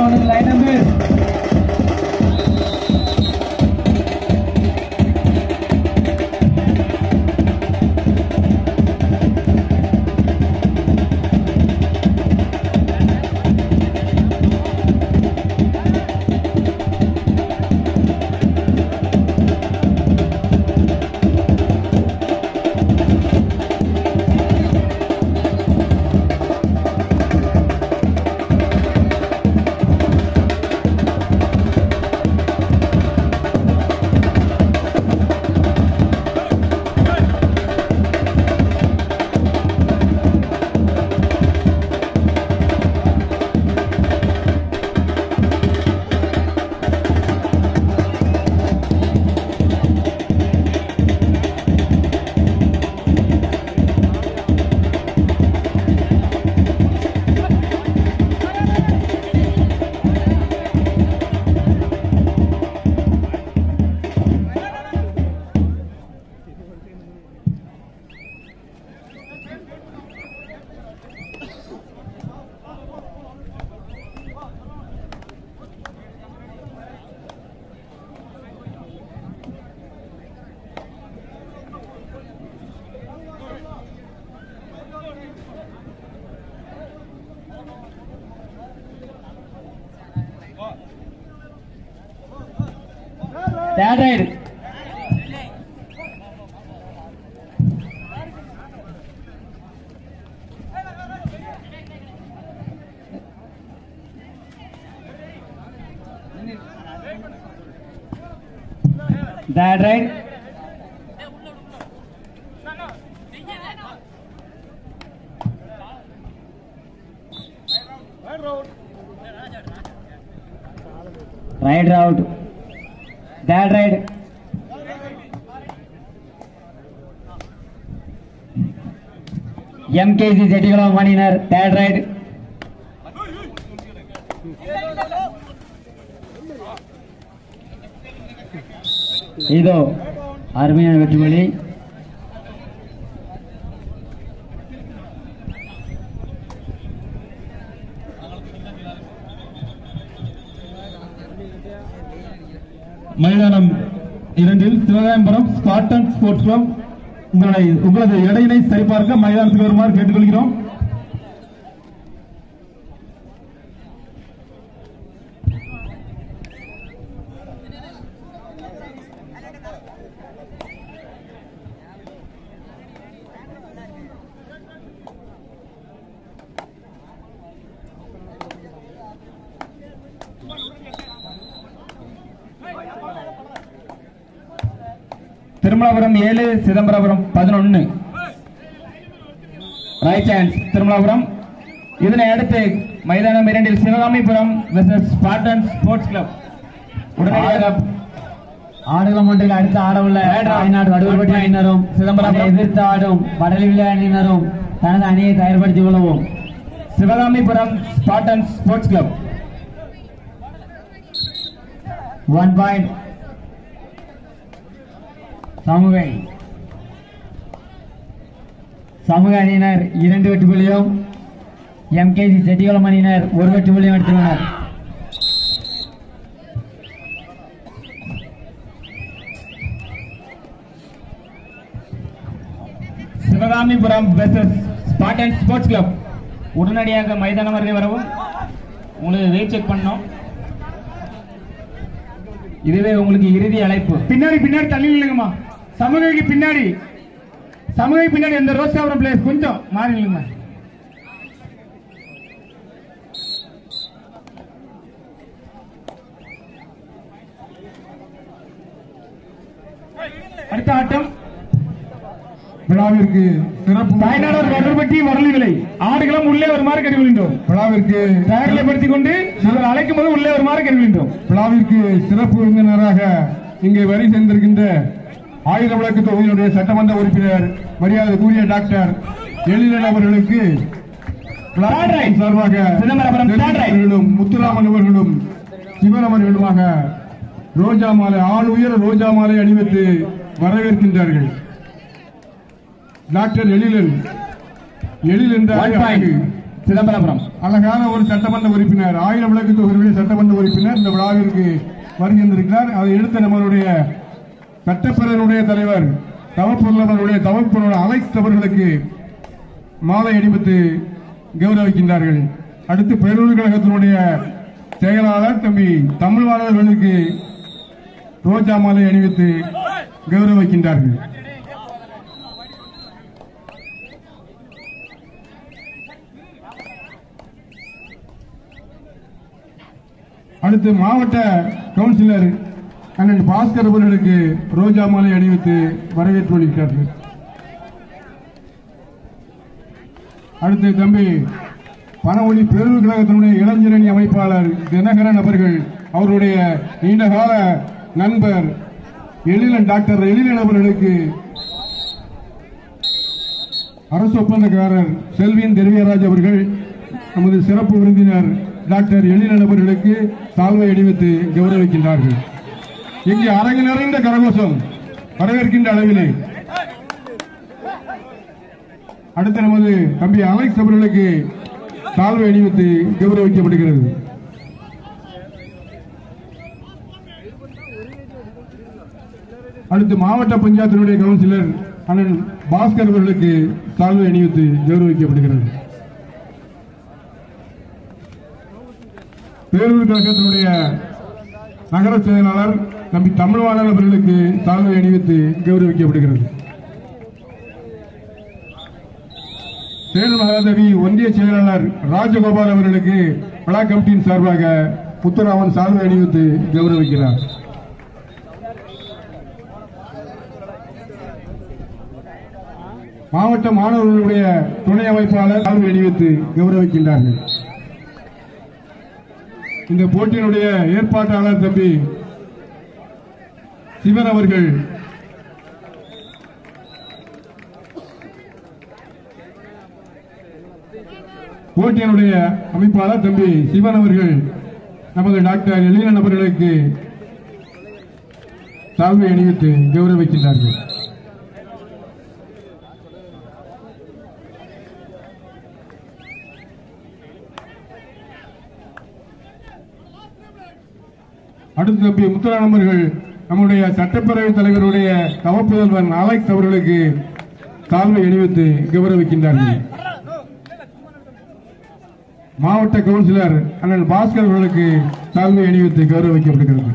on line number. That right. That right. Right route. That right. MKC Jetikulam Maninar. That right. இதோ அருமையான வெற்றிமொழி மைதானம் இரண்டில் சிவகாயபுரம் ஸ்பாட்டன் Sports club உங்களை உங்களது எடையினை சரிபார்க்க மைதானத்துக்கு வருமாறு கேட்டுக்கொள்கிறோம் திருமலாபுரம் ஏழு சிதம்பரபுரம் பதினொன்னு ரைட் சான்ஸ் திருமலாபுரம் இதனை அடுத்து மைதானம் இரண்டில் Sivakamipuram versus Spartan Sports Club உடனடியாக ஆடுகளம் ஒன்றில் அடுத்து ஆடவுள்ள தாய்நாடு வடுவர்பட்டி அணியினரும் சிதம்பரம் அதை எதிர்த்து ஆடும் வடலி விழா அணியினரும் தனது அணியை தயார்படுத்திக் கொள்ளவும் Sivakamipuram Spartan Sports Club one point சமூக சமூக அணியினர் இரண்டு வெற்றி புள்ளியும் எம்கேசி செட்டிகுளம் அணியினர் ஒரு வெற்றி புள்ளியும் எடுத்துள்ளனர் Sivakamipuram versus Spartan Sports Club உடனடியாக மைதானம் வருகை வரவும் உங்களுக்கு வெயிட் செக் பண்ணோம் இதுவே உங்களுக்கு இறுதி அழைப்பு பின்னாடி பின்னாடி தள்ளி நில்லுங்கம்மா சமூகைக்கு பின்னாடி சமூகை பின்னாடி இந்த ரோசாபுரம் பிளேஸ் கொஞ்சம் மாறி நில்லுங்க அடுத்த ஆட்டம் விழாவிற்கு சிறப்பு தாய்நாடு வடர்பட்டி வரலி விலை ஆடுகளம் உள்ளே வருமாறு கேட்டுக்கொள்கின்றோம் விழாவிற்கு தயாரிலைப்படுத்திக் கொண்டு நீங்கள் அழைக்கும் போது உள்ளே வருமாறு கேட்டுக்கொள்கின்றோம் விழாவிற்கு சிறப்பு விருந்தினராக இங்கே வரி சேர்ந்திருக்கின்ற ஆயுத விளக்கு தொகுதியினுடைய சட்டமன்ற உறுப்பினர் மரியாதைக்குரிய டாக்டர் எழிலன் அவர்களுக்கு விழாவின் சார்பாக சிதம்பரம் தாண்டரை. அவர்களும் முத்துராமன் அவர்களும் சிவன் அவர்களுமாக ரோஜா மாலை ஆள் உயர ரோஜா மாலை அணிவித்து வரவேற்கின்றார்கள் டாக்டர் எழிலன் எழில் என்ற One point. அழகு சிதம்பரபுரம் அழகான ஒரு சட்டமன்ற உறுப்பினர் ஆயிரம் விளக்கு தொகுதியுடைய சட்டமன்ற உறுப்பினர் இந்த விழாவிற்கு வருகின்றிருக்கிறார் அதை எடுத்த நம்மளுடைய சட்டப்பேரவையுடைய தலைவர் தவப்பொருளவருடைய தவப்பொருள் அலெக்ஸ் அவர்களுக்கு மாலை அணிவித்து கௌரவிக்கின்றார்கள் அடுத்து பேரூர் கழகத்தினுடைய செயலாளர் தம்பி தமிழ்வாளர்களுக்கு ரோஜா மாலை அணிவித்து கௌரவிக்கின்றார்கள் அடுத்து மாவட்ட கவுன்சிலர் அண்ணன் பாஸ்கர் அவர்களுக்கு ரோஜா மாலை அணிவித்து வரவேற்பு அளிக்கிறார்கள் அடுத்து தம்பி பணமொழி பேரூர் கழகத்தினுடைய இளைஞரணி அமைப்பாளர் தினகரன் அவர்கள் அவருடைய நீண்டகால நண்பர் எழிலன் டாக்டர் எழிலன் அவர்களுக்கு அரசு ஒப்பந்தக்காரர் செல்வின் திரவியராஜ் அவர்கள் நமது சிறப்பு விருந்தினர் டாக்டர் எழிலன் அவர்களுக்கு சால்வை அணிவித்து கௌரவிக்கின்றார்கள் இங்கே அரங்கு நிறைந்த கரகோஷம் வரவேற்கின்ற அளவிலே அடுத்து நமது தம்பி அலெக்ஸ் அவர்களுக்கு சால்வை அணிவித்து கௌரவிக்கப்படுகிறது அடுத்து மாவட்ட பஞ்சாயத்தினுடைய கவுன்சிலர் அண்ணன் பாஸ்கர் அவர்களுக்கு சால்வை அணிவித்து கௌரவிக்கப்படுகிறது பேரூர் கழகத்தினுடைய நகர செயலாளர் தம்பி தமிழ்வாணன் அவர்களுக்கு சால்வை அணிவித்து கௌரவிக்கப்படுகிறது சேலம் மகாதேவி ஒன்றிய செயலாளர் ராஜகோபால் அவர்களுக்கு விழா கமிட்டியின் சார்பாக முத்துராமன் சால்வை அணிவித்து கௌரவிக்கிறார் மாவட்ட மாணவர்களுடைய துணை அமைப்பாளர் சால்வை அணிவித்து கௌரவிக்கின்றார்கள் இந்த போட்டியினுடைய ஏற்பாட்டாளர் தம்பி சிவன் அவர்கள் போட்டியினுடைய அமைப்பாளர் தம்பி சிவன் அவர்கள் நமது டாக்டர் எழிலன் அவர்களுக்கு சால்வை அணிவித்து கௌரவிக்கின்றார்கள் அடுத்து தம்பி முத்துராமன் அவர்கள் நம்முடைய சட்டப்பேரவைத் தலைவருடைய தவப்புதல்வன் அலெக்ஸ் அவர்களுக்கு சால்வை அணிவித்து கௌரவிக்கின்றார்கள் மாவட்ட கவுன்சிலர் அண்ணன் பாஸ்கர் அவர்களுக்கு சால்வை அணிவித்து கௌரவிக்கப்படுகிறது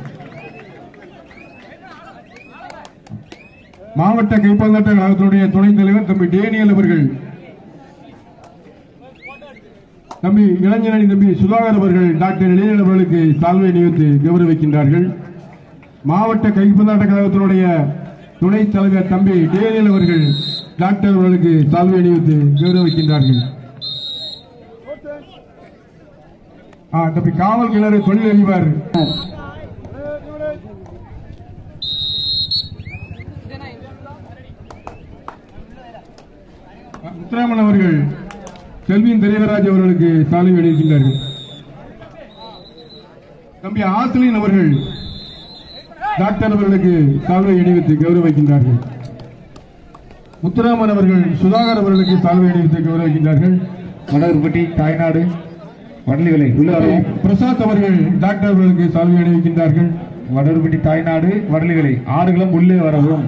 மாவட்ட கைப்பந்தாட்ட கழகத்தினுடைய துணைத் தலைவர் தம்பி டேனியல் அவர்கள் தம்பி இளைஞரணி தம்பி சுதாகர் அவர்கள் டாக்டர் இளைஞர் அவர்களுக்கு சால்வை அணிவித்து கௌரவிக்கின்றார்கள் மாவட்ட கைப்பந்தாட்ட கழகத்தினுடைய துணைத் தலைவர் தம்பி டேனியல் அவர்கள் டாக்டர் அவர்களுக்கு சால்வை அணிவித்து கௌரவிக்கின்றார்கள் ஆ, தம்பி காவல் கிணறு தொழில் அதிபர் முத்துராமன் அவர்கள் செல்வியின் தெரியவராஜ் அவர்களுக்கு சாலை வெளியிருக்கின்றார்கள் தம்பி ஆசிலின் அவர்கள் டாக்டர் அவர்களுக்கு சால்வை அணிவித்து கௌரவிக்கின்றார்கள் முத்துராமன் அவர்கள் சுதாகர் அவர்களுக்கு சால்வை அணிவித்து கௌரவிக்கின்றார்கள் வடகுப்பட்டி தாய்நாடு வடலிவிலை உள்ளாரோ பிரசாத் அவர்கள் டாக்டர் அவர்களுக்கு சால்வை அணிவிக்கின்றார்கள் வடகுப்பட்டி தாய்நாடு வடலிவிலை ஆறுகளும் உள்ளே வரவும்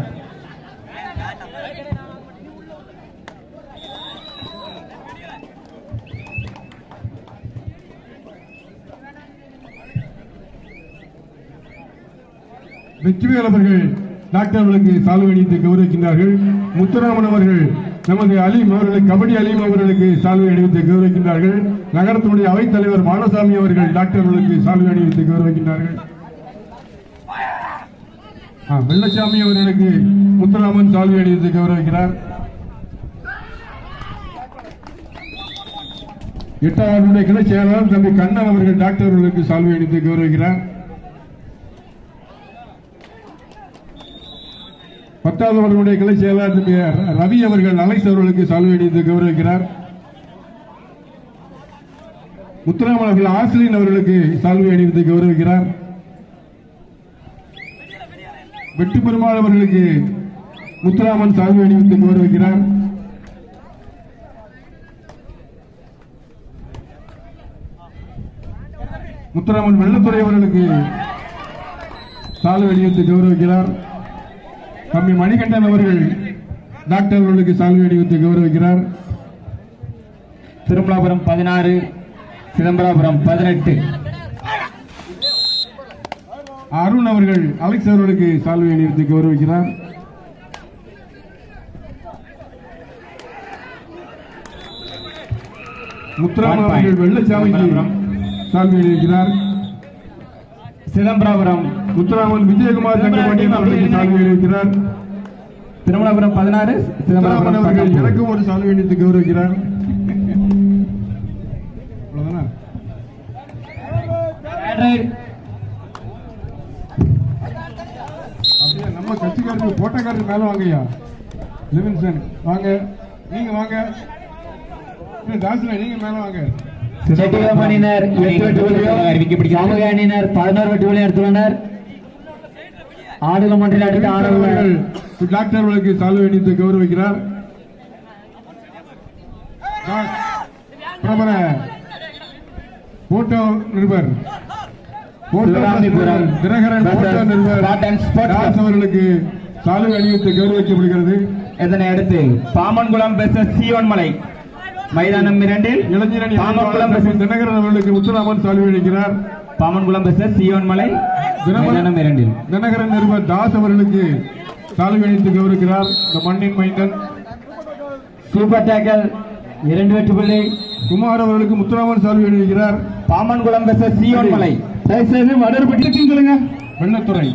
வெற்றிவேல் அவர்கள் டாக்டர் அவர்களுக்கு சால்வை அணிவித்து கௌரவிக்கின்றார்கள் முத்துராமன் அவர்கள் நமது அலீம் அவர்களை கபடி அலீம் அவர்களுக்கு சால்வை அணிவித்து கௌரவிக்கின்றார்கள் நகரத்தினுடைய அவைத் தலைவர் மானசாமி அவர்கள் டாக்டர் அவர்களுக்கு சால்வை அணிவித்து கௌரவிக்கின்றார்கள் ஆ, வெள்ளச்சாமி அவர்களுக்கு முத்துராமன் சால்வை அணிவித்து கௌரவிக்கிறார் எட்டாவது கிளை செயலாளர் தம்பி கண்ணன் அவர்கள் டாக்டர் அவர்களுக்கு சால்வை அணிவித்து கௌரவிக்கிறார் பத்தாவது அவர்களுடைய கிளை செயலாளர் தம்பி ரவி அவர்கள் அலெக்ஸ் அவர்களுக்கு சால்வை அணிவித்து கௌரவிக்கிறார் முத்துராமன் அவர்கள் ஆசிலின் அவர்களுக்கு சால்வை அணிவித்து கௌரவிக்கிறார் வெட்டு பெருமாள் அவர்களுக்கு முத்துராமன் சால்வை அணிவித்து கௌரவிக்கிறார் முத்துராமன் வெள்ளத்துறை அவர்களுக்கு சால்வை அணிவித்து கௌரவிக்கிறார் தம்பி மணிகண்டன் அவர்கள் டாக்டர் அவர்களுக்கு சால்வை அணிவித்து கௌரவிக்கிறார் திருமலாபுரம் பதினாறு சிதம்பராபுரம் பதினெட்டு அருண் அவர்கள் அலெக்ஸ் அவர்களுக்கு சால்வை அணிவித்து கௌரவிக்கிறார் முத்துராமன் One point. அவர்கள் வெள்ளச்சாமிக்கு சிதம்பரம். சால்வை அணிவிக்கிறார் சிதம்பராபுரம் முத்துராமன் விஜயகுமார் தங்கப்பாண்டியன் அவர்களுக்கு சால்வை அணிவிக்கிறார் திருமலாபுரம் பதினாறு முத்துராமன் சிதம்பராபுரம் அவர்கள் பத்தொன்பது. எனக்கும் ஒரு சால்வை அணிவித்து கௌரவிக்கிறார் அவ்வளவுதானா அப்படியே நம்ம கட்சிக்காரருக்கு போட்டக்காரருக்கு மேல வாங்கய்யா லிவின்சன் வாங்க நீங்க வாங்க ஏ, தாசனா நீங்க மேல வாங்க செட்டிகுளம் அணியினர் எட்டு வெட்டு புள்ளியும் அறிவிக்கப்படுகிறது. சமூக அணியினர் பதினோரு வெட்டு புள்ளியும் எடுத்துள்ளனர் ஆடுகளம் ஒன்றில் அடுத்த அவர்கள் ஆடுகள் டாக்டர் அவர்களுக்கு சால்வை அணிவித்து கௌரவிக்கிறார் தா- பிரபல போட்டோ நிருபர் போட்டோ சிவகாமிபுரம் தினகரன் போட்டோ நிருபர் Spartan Sports Club. தாஸ் அவர்களுக்கு சால்வை அணிவித்து கௌரவிக்கப்படுகிறது இதனை அடுத்து பாமன்குளம் பெசஸ் சியோன் மலை மைதானம் இரண்டில் இளைஞரணி பாமன்குளம் தம்பி பெசஸ் தினகரன் அவர்களுக்கு முத்துராமன் சால்வை அளிக்கிறார் பாமன்குளம் பெசஸ் சியோன் மலை தினமலர். மைதானம் இரண்டில் தினகரன் நிருபர் தாஸ் அவர்களுக்கு சால்வை அணிவித்து கௌரவிக்கிறார் இந்த மண்ணின் மைந்தன் சூப்பர் டேக்கல் இரண்டு வெட்டு புள்ளி குமார் அவர்களுக்கு முத்துராமன் சால்வை அணிவிக்கிறார் பாமன்குளம் பெசஸ் சியோன் மலை தயவுசெய்து வடர் பற்றி சொல்லுங்க வெள்ளத்துறை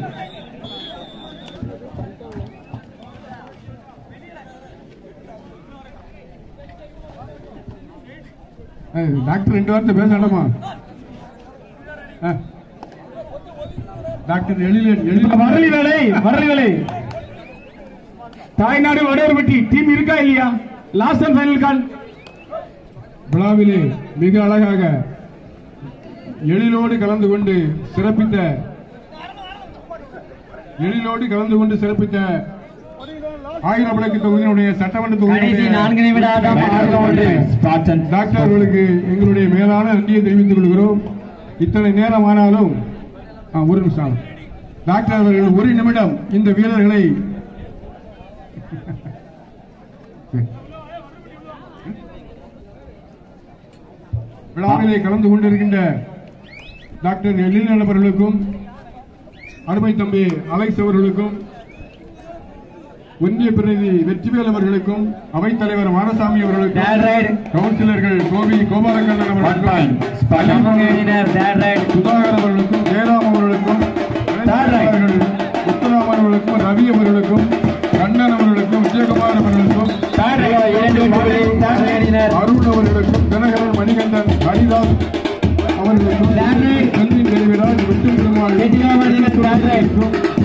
ஏய், டாக்டர் ரெண்டு வார்த்தை பேசலாமா ஆ. டாக்டர் எழிலன் எழிலன் வரலி வேலை வரலி வேலை தாய்நாடு வடவர் பற்றி டீம் இருக்கா இல்லையா லாஸ்ட் அண்ட் ஃபைனல் கால் விழாவிலே மிக அழகாக எழிலோடு கலந்து கொண்டு சிறப்பித்த எழிலோடு கலந்து கொண்டு சிறப்பித்த ஆயிரம் விளக்கு தொகுதியினுடைய சட்டமன்ற கடைசி நான்கு நிமிட ஆட்டம் ஆடுகளம் ஒன்றில் ஸ்பாட்டன் டாக்டர் அவர்களுக்கு எங்களுடைய மேலான நன்றியை தெரிவித்துக் கொள்கிறோம் இத்தனை நேரம் ஆனாலும் ஆ, ஒரு நிமிஷம் டாக்டர் அவர்கள் ஒரு நிமிடம் இந்த வீரர்களை விழாவிலே கலந்து கொண்டிருக்கின்ற டாக்டர் எழில் அவர்களுக்கும் அருமை தம்பி அலெக்ஸ் அவர்களுக்கும் ஒன்றிய பிரதிநிதி வெற்றிவேல் அவர்களுக்கும் அவைத்தலைவர் மானசாமி அவர்களுக்கும் Bad ride. கவுன்சிலர்கள் கோவி கோபாலகண்ணன் ஒன் அவர்களுக்கும் பாயிண்ட் ஸ்பாட்டன் சமூக அணியினர் பேட் ரைட் சுதாகர் அவர்களுக்கும் ஜெயராம் அவர்களுக்கும் Third right. அவர்கள் முத்துராமன் அவர்களுக்கும் ரவி அவர்களுக்கும் கண்ணன் அவர்களுக்கும் விஜயகுமார் அவர்களுக்கும் இரண்டு வெட்டு புள்ளி சமூக அணியினர் அருண் அவர்களுக்கும் தினகரன் மணிகண்டன் ஹரிதாஸ் அவர்களுக்கும் Third right. கல்வி தெரிவிடால் விட்டு பெருமாள் செட்டிகுளம் அணியினர் பேட் ரைட்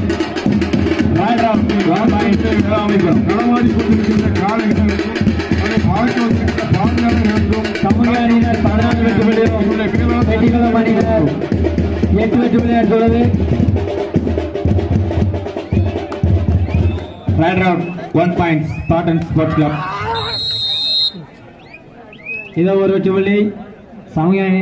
களமாடி கொண்டிருக்கின்ற காலைகளுக்கும் அதை பார்க்க வந்திருக்கிற பாதுகாப்பு சமூக அணியினர் பதினான்கு வெட்டு புள்ளியும் செட்டிகுளம் அணியினர் எட்டு வெட்டு புள்ளி எடுத்துள்ளது right round one point Spartan Sports Club இதோ ஒரு வெட்டு புள்ளி சமூக அணி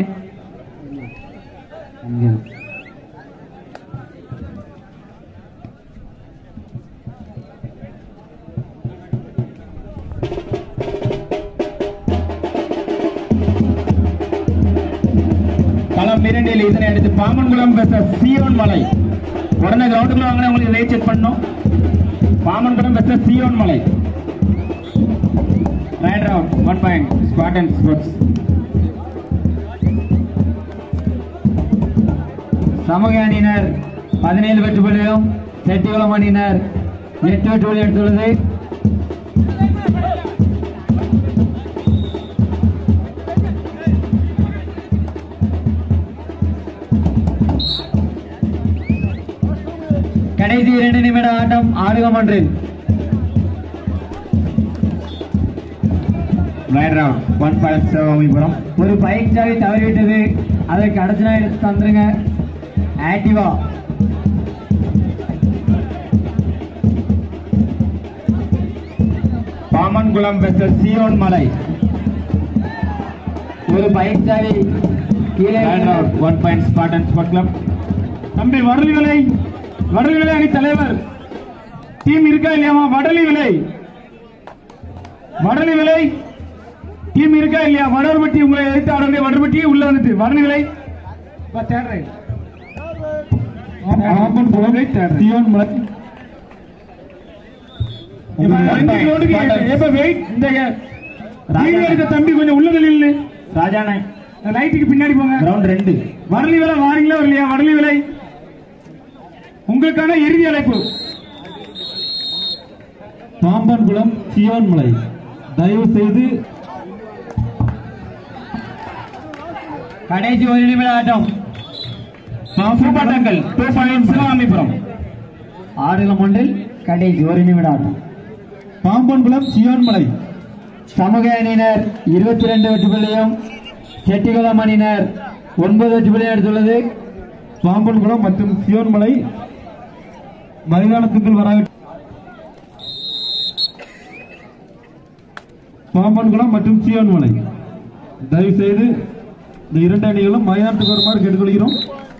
களம் இரண்டில் இதனை அடுத்து பாமன்குளம் பெசஸ் சியோன் மலை உடனே கிரவுண்டுக்குள்ள வாங்கினா உங்களுக்கு ரேட் செக் பண்ணோம் பாமன்குளம் பெசஸ் சியோன் மலை right round one point Spartan Sports சமூக அணியினர் பதினேழு வெட்டு புள்ளியும் செட்டிகுளம் அணியினர் எட்டு வெட்டு புள்ளி எடுத்துள்ளது கடைசி இரண்டு நிமிட ஆட்டம் ஆடுகம் ஒன்றில் right round one point Sivakamipuram ஒரு பைக் சாவி தவறிவிட்டது அதற்கு அடுத்த நாள் எடுத்து தந்துருங்க ஆக்டிவா பாமன்குளம் பெசஸ் சியோன் மலை ஒரு பைக் சாவி கீழே one point Spartan Sport Club தம்பி வடலி விலை வடலி விலை அணி தலைவர் டீம் இருக்கா இல்லையாமா வடலி விலை வடலி விலை டீம் இருக்கா இல்லையா வடர்பட்டி உங்களை எதிர்த்து ஆடக்கூடிய வடர்பட்டி உள்ள வந்துட்டு வடலி விலை பா, third right. Ambankulam Zion மலை இப்ப ரெண்டு கிலோமீட்டருக்கு எப்ப- எப்ப weight? இந்த கீழே இருக்க தம்பி கொஞ்சம் உள்ள நில்லு ராஜாண்ணே லைட்டுக்கு பின்னாடி போங்க கிரவுண்ட் ரெண்டு வடலி விலை வாரீங்களா வரலையா வடலி விலை உங்களுக்கான இறுதி அழைப்பு பாம்பன் குளம் சியோன் மலை தயவு செய்து கடைசி ஒரு நிமிட ஆட்டம் சூப்பாட்டங்கள் டூ பாயிண்ட் சிவகாமிபுரம் ஆடுகளம் ஒன்றில் கடைசி ஒரு நிமிட ஆட்டம் பாம்பன் குளம் சியோன் மலை சமூக அணியினர் இருபத்தி ரெண்டு வெற்றி புள்ளியும் செட்டிகுளம் அணியினர் ஒன்பது வெற்றி புள்ளியும் எடுத்துள்ளது பாம்பன் குளம் மற்றும் சியோன் மலை மைதானத்துக்குள் வர பாம்பன் குளம் மற்றும் சியோன் மலை தயவு செய்து இந்த இரண்டு அணிகளும் மைதானத்துக்கு வருமாறு கேட்டுக்கொள்கிறோம்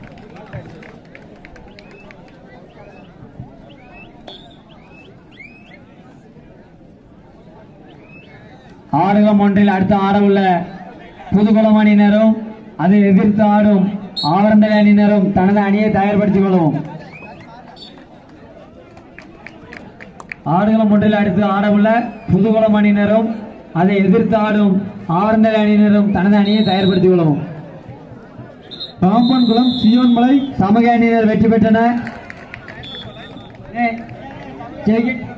ஆடுகளம் ஒன்றில் அடுத்து ஆடவுள்ள புதுகுளம் அணியினரும் அதை எதிர்த்து ஆடும் ஆவரந்தலை அணியினரும் தனது அணியை தயார்படுத்திக் கொள்ளவும் ஆடுகளம் ஒன்றில் அடுத்து ஆடவுள்ள புதுகுளம் அணியினரும் அதை எதிர்த்து ஆடும் ஆவரந்தலை அணியினரும் தனது அணியை தயார்படுத்திக் கொள்ளவும் பாம்பன் குளம் சியோன் மலை சமூக அணியினர் வெற்றி பெற்றனர் ஏய், take it.